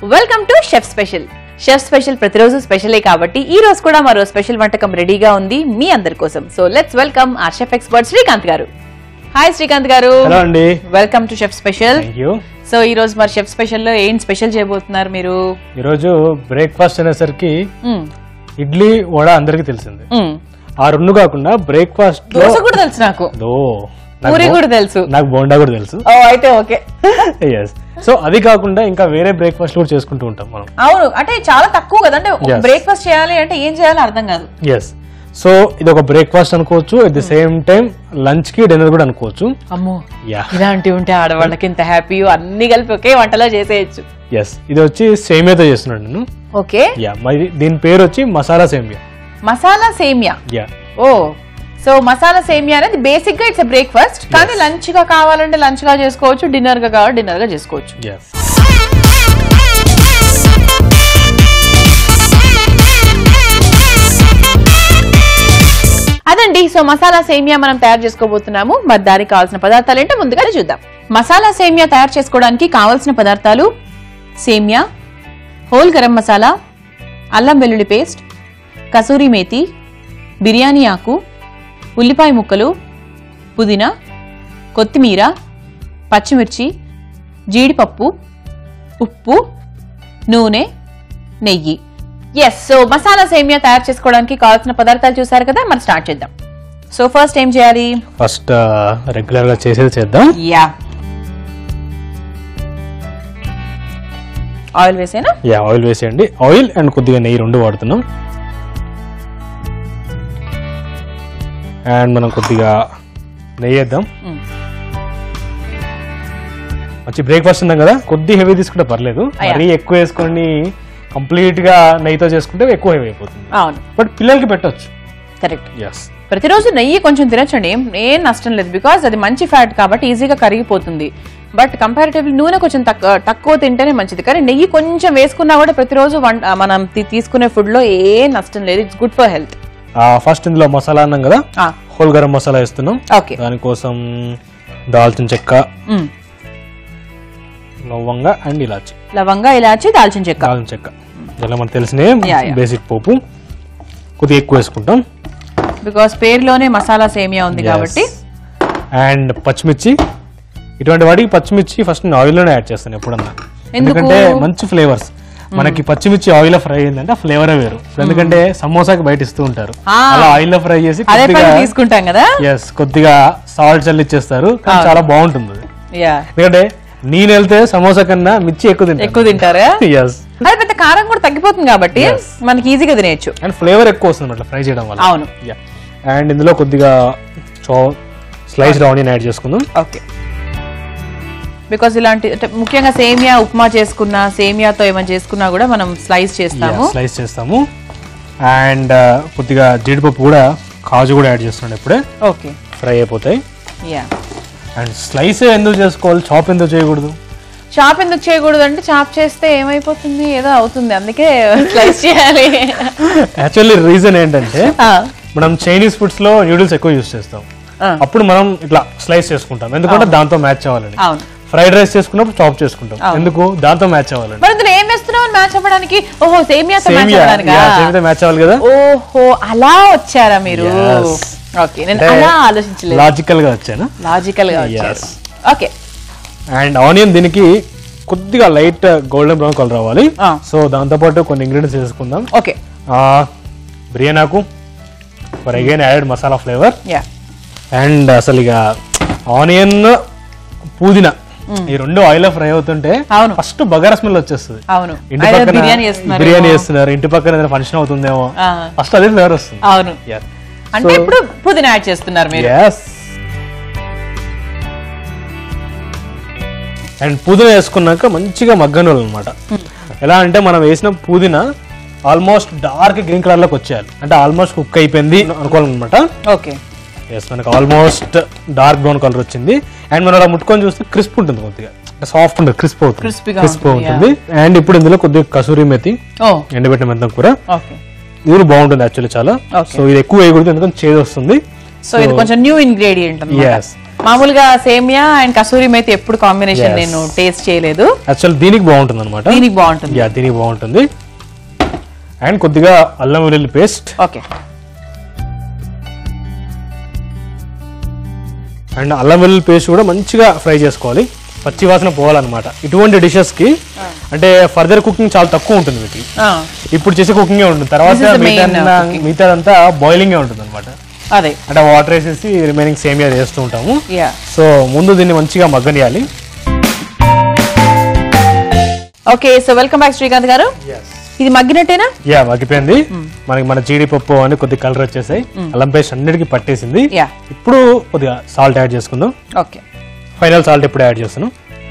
Welcome to chef special chef special ప్రతిరోజు స్పెషలే కాబట్టి ఈ రోజు కూడా మరో స్పెషల్ వంటకం రెడీగా ఉంది మీ అందరి కోసం so let's welcome our chef expert Srikanth garu hi Srikanth garu hello అండి welcome to chef special thank you so ఈ రోజు మరి షెఫ్ స్పెషల్ లో ఏం స్పెషల్ చేయబోతున్నారు మీరు ఈరోజు బ్రేక్ఫాస్ట్ అనేసరికి మ్మ్. ఇడ్లీ వడ అందరికీ తెలిసింది మ్మ్. ఆ రెండు కాకుండా బ్రేక్ఫాస్ట్ లో దోశ కూడా తెలుసు నాకు దో, నాకు పూరి బో- కూడా తెలుసు నాకు బోండా కూడా తెలుసు ఓ అయితే ఓకే ఎస్ సో అది కాకుండా ఇంకా వేరే బ్రేక్ఫాస్ట్ కూడా చేసుకుంటూ ఉంటాం మనం అవును అంటే చాలా తక్కువ కదా అంటే Yes. బ్రేక్ఫాస్ట్ చేయాలి అంటే ఏం చేయాలో అర్థం కాదు ఎస్ సో ఇది ఒక బ్రేక్ఫాస్ట్ అనుకోవచ్చు at the same time lunch కి డిన్నర్ కూడా అనుకోవచ్చు అమ్మో యా ఇలాంటివి ఉంటే ఆడవాళ్ళకి ఇంత హ్యాపీ అన్ని కలిపి ఒకే వంటలో చేసేయచ్చు ఎస్ ఇది వచ్చి సేమియాతో చేస్తున్నాను నేను ఓకే యా మరి దీని పేరు వచ్చి మసాలా సేమియా మసాలా సేమియా యా ఓ సో మసాలా సేమియా అనేది బేసిక్ గా ఇట్స్ బ్రేక్ఫాస్ట్ కానీ లంచ్ గా కావాలంటే లంచ్ గా చేసుకోవచ్చు డిన్నర్ గా కావాలి డిన్నర్ గా చేసుకోవచ్చు ఎస్ అదండి సో మసాలా సేమియా మనం తయారు చేసుకోబోతున్నాము మరి దానికి కావాల్సిన పదార్థాలు ఏంటో ముందుగానే చూద్దాం మసాలా సేమియా తయారు చేసుకోవడానికి కావాల్సిన పదార్థాలు సేమియా హోల్ గరం మసాలా అల్లం వెల్లుల్లి పేస్ట్ కసూరి మేతి బిర్యానీ ఆకు ఉల్లిపాయ ముక్కలు పుదీనా కొత్తిమీర పచ్చిమిర్చి జీడిపప్పు ఉప్పు నూనె నెయ్యి ఎస్ సో మసాలా సేమియా తయారు చేసుకోవడానికి కావాల్సిన పదార్థాలు చూసారు కదా మనం స్టార్ట్ చేద్దాం సో ఫస్ట్ ఏం చేయాలి ఫస్ట్ రెగ్యులర్ గా చేసేది చేద్దాం యా ఆయిల్ వేసేనా యా ఆయిల్ వేసేయండి ఆయిల్ అండ్ కొద్దిగా నెయ్యి రెండు వాడుతున్నాం అండ్ మనం కొద్దిగా నెయ్యి వేద్దాం మ్మ్. మంచి బ్రేక్ఫాస్ట్ ఉన్నాం కదా కొద్ది హెవీ తీసుకుంటే పర్లేదు అయ్యా. మరీ ఎక్కువ వేసుకొని కంప్లీట్ గా నెయ్యితో చేసుకుంటే ఎక్కువ హెవీ అయిపోతుంది అవును బట్ పిల్లలకి పెట్టొచ్చు కరెక్ట్ ఎస్ ప్రతిరోజు నెయ్యి కొంచెం తినచ్చండి ఏం ఏం నష్టం లేదు బికాస్ అది మంచి ఫ్యాట్ కాబట్టి ఈజీగా కరిగిపోతుంది బట్ కంపారిటివ్లీ నూనె కొంచెం తక్కువ తక్కువ తింటేనే మంచిది కానీ నెయ్యి కొంచెం వేసుకున్నా కూడా ప్రతిరోజు వంట మనం తి- తీసుకునే ఫుడ్ లో ఏ నష్టం లేదు it's good for health first ఇందులో మసాలా అన్నాం కదా హోల్ గరం మసాలా వేస్తున్నాం ఓకే దానికోసం దాల్చిన చెక్క లవంగ అండ్ ఇలాచి లవంగా ఇలాచి దాల్చిన చెక్క దాల్చిన చెక్క ఇలా మనకు తెలిసిన యా, యా. బేసిక్ పోపు కొద్దిగా ఎక్కువ వేసుకుంటాం బికాస్ పేరులోనే మసాలా సేమియా ఉంది కాబట్టి అండ్ పచ్చిమిర్చి ఇటువంటి వాటికి పచ్చిమిర్చి ఫస్ట్ నేను ఆయిల్లోనే యాడ్ చేస్తాను ఎప్పుడన్నా ఎందుకు? ఎందుకంటే మంచి ఫ్లేవర్స్ మనకి పచ్చిమిర్చి ఆయిల్ లో ఫ్రై అయిందంటే ఆ ఫ్లేవరే వేరు ఎందుకంటే సమోసాకి బయట ఇస్తూ ఉంటారు ఆ. అలా ఆయిల్ లో ఫ్రై చేసి అదే కొద్దిగా పని తీసుకుంటాం కదా ఎస్ కొద్దిగా సాల్ట్ చల్లిచ్చేస్తారు కానీ చాలా బాగుంటుంది అది. యా ఎందుకంటే నేను వెళ్తే సమోసా కన్నా మిర్చి ఎక్కువ తింటాను ఎక్కువ తింటారా ఎస్ అది పెద్ద కారం కూడా తగ్గిపోతుంది కాబట్టి మనకి ఈజీగా తినేయచ్చు అండ్ ఫ్లేవర్ ఎక్కువ వస్తుంది అట్లా ఫ్రై చేయడం వల్ల అవును అండ్ ఇందులో కొద్దిగా చో స్లైస్ ఆనియన్ యాడ్ చేసుకుందాం ఓకే బికాస్ ఇలాంటి అంటే ముఖ్యంగా సేమియా ఉప్మా చేసుకున్నా సేమియాతో ఏమైనా చేసుకున్నా కూడా మనం స్లైస్ చేస్తాము స్లైస్ చేస్తాము అండ్ కొద్దిగా జీడిపప్పు కూడా కాజు కూడా యాడ్ చేస్తున్నాడు ఇప్పుడే ఓకే ఫ్రై అయిపోతాయి యా అండ్ స్లైస్ ఎందుకు చేసుకోవాలి చాప్ ఎందుకు చేయకూడదు చాప్ ఎందుకు చేయకూడదు అంటే చాప్ చేస్తే ఏమైపోతుంది ఏదో అవుతుంది అందుకే స్లైస్ చేయాలి యాక్చువల్లీ రీజన్ ఏంటంటే ఆ, మనం చైనీస్ ఫుడ్స్ లో న్యూడిల్స్ ఎక్కువ యూస్ చేస్తాం ఆ, అప్పుడు మనం ఇట్లా స్లైస్ చేసుకుంటాం ఎందుకంటే దాంతో మ్యాచ్ అవ్వాలని అవును ఫ్రైడ్ రైస్ చేసుకున్నప్పుడు చాప్ చేసుకుంటాం ఎందుకు దాంతో మ్యాచ్ అవ్వాలని మరి ఇందులో ఏం వేస్తున్నావు మ్యాచ్ అవ్వడానికి ఓహో సేమియాతో మ్యాచ్ సేమియా అవ్వడానికా సేమియాతో మ్యాచ్ అవ్వాలి కదా ఓహో అలా వచ్చారా మీరు Yes. ఓకే నేను అంటే అలా ఆలోచించలేదు లాజికల్ గా వచ్చాను లాజికల్ గా వచ్చారు Yes. ఓకే అండ్ ఆనియన్ దీనికి కొద్దిగా లైట్ గోల్డెన్ బ్రౌన్ కలర్ రావాలి ఆ. సో దాంతో పాటు కొన్ని ఇంగ్రీడియంట్స్ వేసుకుందాం ఓకే బిర్యానీ ఆకు for again added masala flavour yeah and అసలు ఇక ఆనియన్ పుదీనా ఈ రెండు ఆయిల్ ఫ్రై అవుతుంటే అవును. ఫస్ట్ బగారా స్మెల్ వచ్చేస్తుంది అవును ఇంటి అదే పక్కన బిర్యానీ చేస్తున్నారు బిర్యానీ చేస్తున్నారు ఇంటి పక్కన ఏదైనా ఫంక్షన్ అవుతుందేమో ఆ, ఫస్ట్ అదే ఫ్లేవర్ వస్తుంది అవును అంటే ఇప్పుడు పుదీనా యాడ్ చేస్తున్నారు మీరు ఎస్ అండ్ పుదీనా వేసుకున్నాక మంచిగా మగ్గనోళ్ళు అనమాట ఎలా అంటే మనం వేసిన పుదీనా ఆల్మోస్ట్ డార్క్ గ్రీన్ కలర్ లోకి వచ్చేయాలి అంటే ఆల్మోస్ట్ కుక్ అయిపోయింది అనుకోవాలన్నమాట ఓకే ఎస్ మనకి ఆల్మోస్ట్ డార్క్ బ్రౌన్ కలర్ వచ్చింది అండ్ మనం అలా ముట్టుకొని చూస్తే క్రిస్ప్ ఉంటుంది కొద్దిగా సాఫ్ట్ ఉంటుంది క్రిస్ప్ అవుతుంది Crispy గా క్రిస్ప్ ఉంటుంది, ఉంటుంది అండ్ ఇప్పుడు ఇందులో కొద్దిగా కసూరి మెతి ఓ ఎండబెట్టిన మెంతం కూర ఓకే ఇది కూడా బాగుంటుంది యాక్చువల్లీ చాలా Okay. సో ఇది ఎక్కువ వేయకూడదు ఎందుకంటే చేదు వస్తుంది సో ఇది కొంచెం న్యూ ఇంగ్రీడియంట్ అన్నమాట ఎస్ మామూలుగా సేమియా అండ్ కసూరి మేతి ఎప్పుడు కాంబినేషన్ Yes. నేను టేస్ట్ చేయలేదు యాక్చువల్ దీనికి బాగుంటుంది అనమాట దీనికి బాగుంటుంది యా దీనికి బాగుంటుంది అండ్ కొద్దిగా అల్లం వెల్లుల్లి పేస్ట్ ఓకే అండ్ అల్లం వెల్లుల్లి పేస్ట్ కూడా మంచిగా ఫ్రై చేసుకోవాలి పచ్చి వాసన పోవాలన్నమాట ఇటువంటి డిషెస్ కి అంటే ఫర్దర్ కుకింగ్ చాలా తక్కువ ఉంటుంది వీటికి ఇప్పుడు చేసే కుకింగ్ ఉంటుంది తర్వాత This is the main, మిగతా uh, cooking. మిగతాదంతా బాయిలింగ్ ఉంటుంది అనమాట అదే అంటే వాటర్ వేసేసి రిమైనింగ్ సేమియా చేస్తూ ఉంటాము యా సో ముందు దీన్ని మంచిగా మగ్గనియాలి okay so welcome back Srikanth garu ఇది మగ్గినట్టేనా యా మగ్గిపోయింది మనకి మన జీడిపప్పు అని కొద్ది కలర్ వచ్చేసాయి అల్లం పేస్ట్ అన్నిటికీ పట్టేసింది యా ఇప్పుడు కొద్దిగా సాల్ట్ యాడ్ చేసుకుందాం ఓకే ఫైనల్ సాల్ట్ ఇప్పుడు యాడ్ చేస్తున్నాం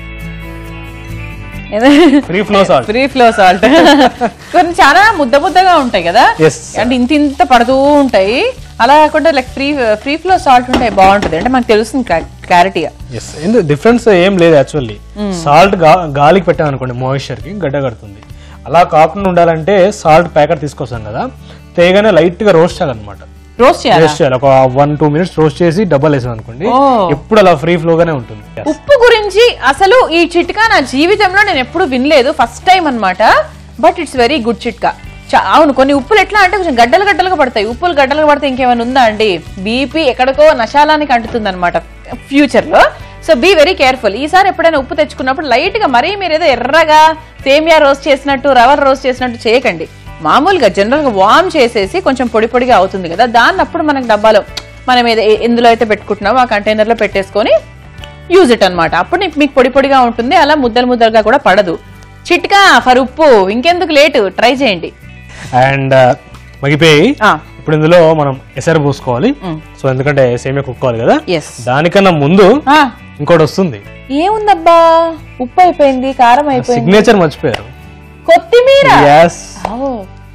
free flow salt free flow salt కొన్ని చాలా ముద్ద ముద్దగా ఉంటాయి కదా ఎస్ అంటే ఇంత ఇంత పడుతూ ఉంటాయి అలా కాకుండా like free free flow salt ఉంటాయి బాగుంటుంది అంటే మనకు తెలుస్తుంది క్లారిటీగా ఎస్ ఎందుకు డిఫరెన్స్ ఏం లేదు యాక్చువల్లీ సాల్ట్ గాలికి పెట్టాం అనుకోండి మాయిశ్చర్ కి గడ్డ కడుతుంది అలా కాకుండా ఉండాలంటే సాల్ట్ ప్యాకెట్ తీసుకొస్తాం కదా తేగానే లైట్ గా రోస్ట్ చేయాలన్నమాట రోస్ట్ చేయాలి రోస్ట్ చేయాలి ఒక వన్ టూ మినిట్స్ రోస్ట్ చేసి డబ్బల్ వేసాం అనుకోండి ఓ. ఎప్పుడు అలా ఫ్రీ ఫ్లో గానే ఉంటుంది Yes. ఉప్పు గురించి అసలు ఈ చిట్కా నా జీవితంలో నేను ఎప్పుడు వినలేదు ఫస్ట్ టైం అన్నమాట బట్ ఇట్స్ వెరీ గుడ్ చిట్కా చా- అవును కొన్ని ఉప్పులు ఎట్లా అంటే కొంచెం గడ్డలు గడ్డలుగా పడతాయి ఉప్పులు గడ్డలుగా పడితే ఇంకేమైనా ఉందా అండి బీపీ ఎక్కడికో నశాలానికి అంటుతుంది అనమాట ఫ్యూచర్ లో సో బీ వెరీ కేర్ఫుల్ ఈసారి ఎప్పుడైనా ఉప్పు తెచ్చుకున్నప్పుడు లైట్ గా మరీ మీరు ఏదో ఎర్రగా సేమియా రోస్ట్ చేసినట్టు రవ రోస్ట్ చేసినట్టు చేయకండి మామూలుగా జనరల్ గా వామ్ చేసేసి కొంచెం పొడి పొడిగా అవుతుంది కదా దాన్ని అప్పుడు మనకు డబ్బాలో మనం ఏదో ఎందులో అయితే పెట్టుకుంటున్నామో ఆ కంటైనర్ లో పెట్టేసుకొని యూజ్ ఇట్ అన్నమాట అప్పుడు నీకు మీకు పొడి పొడిగా ఉంటుంది అలా ముద్దలు ముద్దలుగా కూడా పడదు చిట్కా ఫర్ ఉప్పు ఇంకెందుకు లేటు ట్రై చేయండి అండ్ మగిపోయి ఆ, ఇప్పుడు ఇందులో మనం ఎసరు పోసుకోవాలి మ్. సో ఎందుకంటే సేమియా కుక్కోవాలి కదా ఎస్ దానికన్నా ముందు ఆ, ఇంకోటి వస్తుంది ఏముందబ్బా ఉప్పు అయిపోయింది కారం అయిపోయింది సిగ్నేచర్ మర్చిపోయారు కొత్తిమీర Yes. ఓ,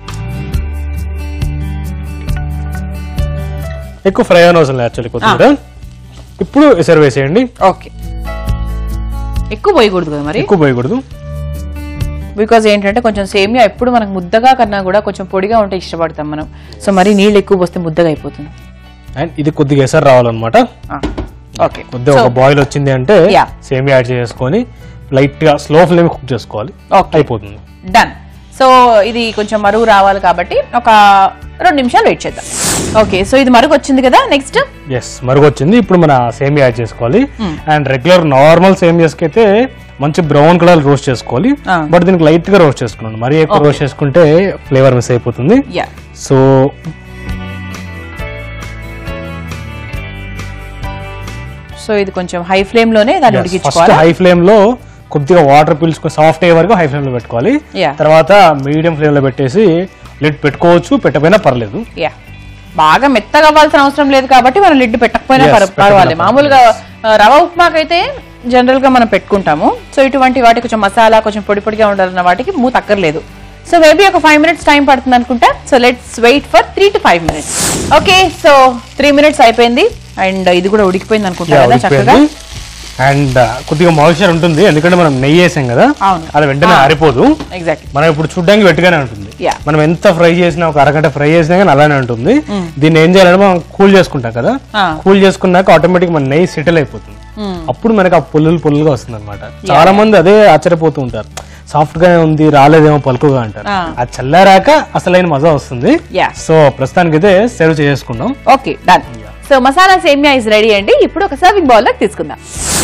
ఎక్కువ ఫ్రై అయిన అవసరం లేదు యాక్చువల్లీ కొద్దిగా ఇప్పుడు ఎసరు వేసేయండి ఓకే ఎక్కువ పోయకూడదు కదా మరి ఎక్కువ పోయకూడదు బికాజ్ ఏంటంటే కొంచెం సేమియా ఎప్పుడు మనకు ముద్దగా కన్నా కూడా కొంచెం పొడిగా ఉంటే ఇష్టపడతాం మనం సో మరి నీళ్ళు ఎక్కువ పోస్తే ముద్దగా అయిపోతుంది అండ్ ఇది కొద్దిగా ఎసరు రావాలన్నమాట ఆ, ఓకే కొద్దిగా ఒక బాయిల్ వచ్చింది అంటే Yeah. సేమియా యాడ్ చేసుకొని లైట్ గా స్లో ఫ్లేమ్ కుక్ చేసుకోవాలి ఓకే అయిపోతుంది డన్ సో ఇది కొంచెం మరుగు రావాలి కాబట్టి ఒక రెండు నిమిషాలు వెయిట్ చేద్దాం ఓకే సో ఇది మరుగు వచ్చింది కదా నెక్స్ట్ ఎస్ మరుగు వచ్చింది ఇప్పుడు మన సేమియా యాడ్ చేసుకోవాలి అండ్ రెగ్యులర్ నార్మల్ సేమియాస్ కి అయితే మంచి బ్రౌన్ కలర్ రోస్ట్ చేసుకోవాలి Ah. బట్ దీనికి లైట్ గా రోస్ట్ చేసుకున్నాను మరీ ఎక్కువ రోస్ట్ చేసుకుంటే ఫ్లేవర్ మిస్ అయిపోతుంది యా సో సో ఇది కొంచెం హై ఫ్లేమ్ లోనే దాన్ని ఫస్ట్ ఉడికించుకోవాలి హై ఫ్లేమ్ లో కొద్దిగా వాటర్ పీల్చుకొని సాఫ్ట్ అయ్యే వరకు హై ఫ్లేమ్ లో పెట్టుకోవాలి Yeah. తర్వాత మీడియం ఫ్లేమ్ లో పెట్టేసి లిడ్ పెట్టుకోవచ్చు పెట్టకపోయినా పర్లేదు యా బాగా మెత్తగా అవ్వాల్సిన అవసరం లేదు కాబట్టి మనం లిడ్ పెట్టకపోయినా Yes, పర్- పెట్టకపోయినా పర్వాలేదు మామూలుగా ఆ, రవ ఉప్మాకైతే జనరల్ గా మనం పెట్టుకుంటాము సో ఇటువంటి వాటికి కొంచెం మసాలా కొంచెం పొడి పొడిగా ఉండాలన్న వాటికి మూత అక్కర్లేదు సో మేబీ ఒక ఫైవ్ మినిట్స్ టైం పడుతుంది అనుకుంటా so let's wait for three to five minutes okay so three minutes అయిపోయింది అండ్ ఇది కూడా ఉడికిపోయింది అనుకుంటా కదా చక్కగా అండ్ కొద్దిగా మాయిశ్చర్ ఉంటుంది ఎందుకంటే మనం నెయ్యి వేసాం కదా అవును. అది వెంటనే ఆరిపోదు ఎగ్జాక్ట్లీ మనం ఇప్పుడు చూడడానికి వెట్టుగానే ఉంటుంది Yeah. మనం ఎంత ఫ్రై చేసినా ఒక అరగంట ఫ్రై చేసినా కానీ అలానే ఉంటుంది దీన్ని ఏం చేయాలంటే మనం కూల్ చేసుకుంటాం కదా Ah. కూల్ చేసుకున్నాక ఆటోమేటిక్ మన నెయ్యి సెటిల్ అయిపోతుంది అప్పుడు మనకి ఆ పుల్లులు పుల్లుగా వస్తుంది అనమాట చాలా మంది అదే ఆశ్చర్యపోతూ ఉంటారు సాఫ్ట్ గానే ఉంది రాలేదేమో పలుకుగా అంటారు Ah. అది చల్లారాక అసలైన మజా వస్తుంది Yeah. సో ప్రస్తుతానికైతే సర్వ్ చేసుకుందాం okay done so masala semiya is ready అండి ఇప్పుడు ఒక సర్వింగ్ బౌల్ లోకి తీసుకుందాం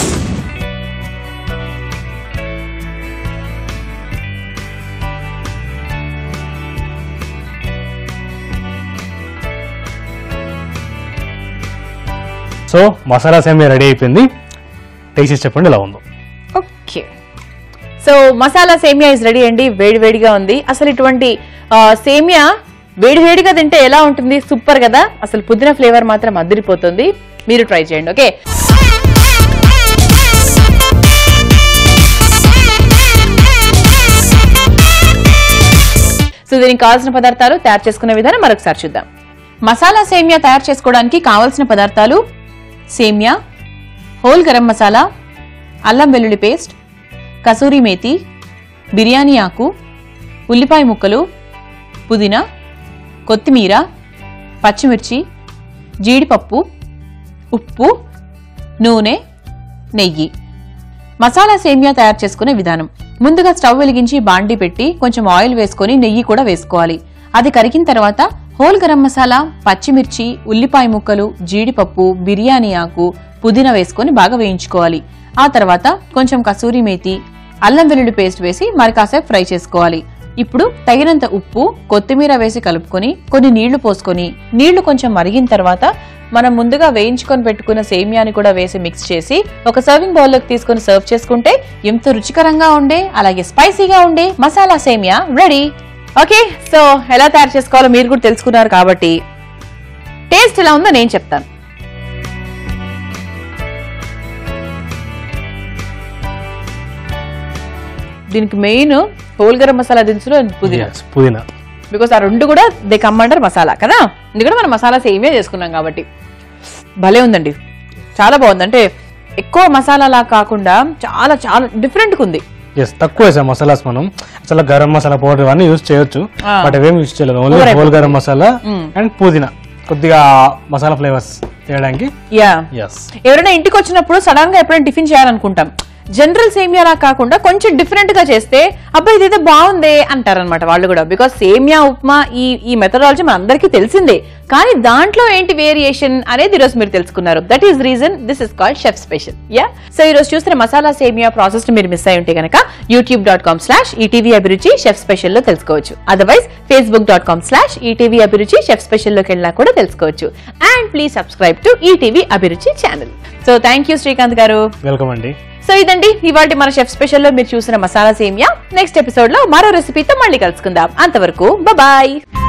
సో మసాలా సేమియా రెడీ అయిపోయింది టేస్ట్ చేసి చెప్పండి ఎలా ఉందో okay so masala semiya is ready అండి వేడి వేడిగా ఉంది అసలు ఇటువంటి ఆ, సేమియా వేడి వేడిగా తింటే ఎలా ఉంటుంది సూపర్ కదా అసలు పుదీనా ఫ్లేవర్ మాత్రం అదిరిపోతుంది మీరు ట్రై చేయండి ఓకే సో దీనికి కావాల్సిన పదార్థాలు తయారు చేసుకునే విధానం మరొకసారి చూద్దాం మసాలా సేమియా తయారు చేసుకోవడానికి కావాల్సిన పదార్థాలు సేమియా హోల్ గరం మసాలా అల్లం వెల్లుల్లి పేస్ట్ కసూరి మేతి బిర్యానీ ఆకు ఉల్లిపాయ ముక్కలు పుదీనా కొత్తిమీర పచ్చిమిర్చి జీడిపప్పు ఉప్పు నూనె నెయ్యి మసాలా సేమియా తయారు చేసుకునే విధానం ముందుగా స్టవ్ వెలిగించి బాండి పెట్టి కొంచెం ఆయిల్ వేసుకొని నెయ్యి కూడా వేసుకోవాలి అది కరిగిన తర్వాత హోల్ గరం మసాలా పచ్చిమిర్చి ఉల్లిపాయ ముక్కలు జీడిపప్పు బిర్యానీ ఆకు పుదీనా వేసుకొని బాగా వేయించుకోవాలి ఆ తర్వాత కొంచెం కసూరి మేతి అల్లం వెల్లుల్లి పేస్ట్ వేసి మరి కాసేపు ఫ్రై చేసుకోవాలి ఇప్పుడు తగినంత ఉప్పు కొత్తిమీర వేసి కలుపుకొని కొన్ని నీళ్లు పోసుకొని నీళ్లు కొంచెం మరిగిన తర్వాత మనం ముందుగా వేయించుకొని పెట్టుకున్న సేమియాని కూడా వేసి మిక్స్ చేసి ఒక సర్వింగ్ బౌల్లోకి తీసుకొని సర్వ్ చేసుకుంటే ఎంతో రుచికరంగా ఉండే అలాగే స్పైసీగా ఉండే మసాలా సేమియా రెడీ ఓకే సో ఎలా తయారు చేసుకోవాలో మీరు కూడా తెలుసుకున్నారు కాబట్టి టేస్ట్ ఎలా ఉందో నేను చెప్తాను దీనికి మెయిన్ హోల్ గరం మసాలా దినుసులు and పుదీనా Yes, పుదీనా బికాస్ ఆ రెండు కూడా దే కమ్మండర్ మసాలా కదా ఇది కూడా మనం మసాలా సేమే చేసుకున్నాం కాబట్టి భలే ఉందండి చాలా బాగుంది అంటే ఎక్కువ మసాలాలా కాకుండా చాలా చాలా డిఫరెంట్గా ఉంది ఎస్ తక్కువ వేసాం మసాలాస్ మనం అసలు గరం మసాలా పౌడర్ ఇవన్నీ యూజ్ చేయొచ్చు ఆ. బట్ అవేం యూజ్ చేయలేదు only whole garam masala and పుదీనా కొద్దిగా మసాలా ఫ్లేవర్స్ చేయడానికి యా ఎస్ ఎవరైనా ఇంటికి వచ్చినప్పుడు సడన్ గా ఎప్పుడైనా టిఫిన్ చేయాలనుకుంటాం జనరల్ సేమియాలా కాకుండా కొంచెం డిఫరెంట్ గా చేస్తే అబ్బాయి ఇదైతే బాగుందే అంటారనమాట వాళ్ళు కూడా బికాస్ సేమియా ఉప్మా ఈ ఈ మెథడాలజీ మన అందరికీ తెలిసిందే కానీ దాంట్లో ఏంటి వేరియేషన్ అనేది ఈరోజు మీరు తెలుసుకున్నారు that is reason this is called chef special yeah so ఈ రోజు చూస్తున్న మసాలా సేమియా ప్రాసెస్ మీరు మిస్ అయి ఉంటే కనుక YouTube dot com slash ETV Abhiruchi chef special లో తెలుసుకోవచ్చు otherwise Facebook dot com slash ETV Abhiruchi chef special లోకి వెళ్ళినా కూడా తెలుసుకోవచ్చు and please subscribe to ETV Abhiruchi channel so thank you Srikanth garu welcome అండి సో ఇదండి ఇవాళ మన షెఫ్ స్పెషల్ లో మీరు చూసిన మసాలా సేమియా నెక్స్ట్ ఎపిసోడ్ లో మరో రెసిపీతో మళ్ళీ కలుసుకుందాం అంతవరకు బాయ్